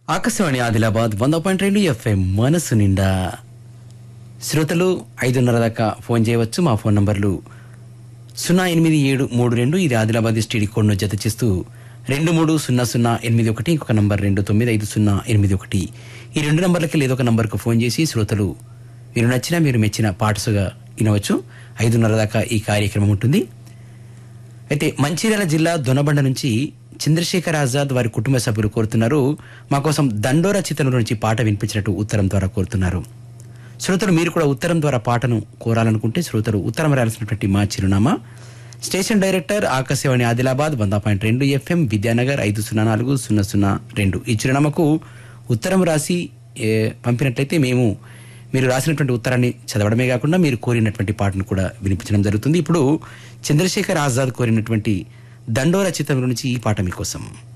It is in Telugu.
ఆకాశవాణి ఆదిలాబాద్ వంద పాయింట్ రెండు ఎఫ్ఎం మనసు నిండా శ్రోతలు ఐదున్నర దాకా ఫోన్ చేయవచ్చు మా ఫోన్ నంబర్లు సున్నా ఎనిమిది ఏడు మూడు రెండు ఇది ఆదిలాబాద్ స్టీడీ కోడ్ను జత చేస్తూ రెండు మూడు సున్నా సున్నా ఎనిమిది ఒకటి ఇంకొక నంబర్ రెండు తొమ్మిది ఐదు సున్నా ఎనిమిది ఒకటి ఈ రెండు నంబర్లకి లేదో ఒక నంబర్కు ఫోన్ చేసి శ్రోతలు మీరు నచ్చిన మీరు మెచ్చిన పాటసుగా వినవచ్చు ఐదున్నర దాకా ఈ కార్యక్రమం ఉంటుంది అయితే మంచిర్యాల జిల్లా దొనబండ నుంచి చంద్రశేఖర్ ఆజాద్ వారి కుటుంబ సభ్యులు కోరుతున్నారు మా కోసం దండోర చిత్రం నుంచి పాట వినిపించినట్టు ఉత్తరం ద్వారా కోరుతున్నారు శ్రోతలు మీరు కూడా ఉత్తరం ద్వారా పాటను కోరాలనుకుంటే శ్రోతలు ఉత్తరం రాయాల్సినటువంటి మా చిరునామా స్టేషన్ డైరెక్టర్ ఆకాశవాణి ఆదిలాబాద్ వంద పాయింట్ రెండు ఎఫ్ఎం విద్యానగర్ ఐదు సున్నా నాలుగు సున్నా సున్నా రెండు ఈ చిరునామాకు ఉత్తరం రాసి ఏ, పంపినట్లయితే మేము మీరు రాసినటువంటి ఉత్తరాన్ని చదవడమే కాకుండా మీరు కోరినటువంటి పాటను కూడా వినిపించడం జరుగుతుంది ఇప్పుడు చంద్రశేఖర్ ఆజాద్ కోరినటువంటి దండోర చిత్రం నుంచి ఈ పాట మీకోసం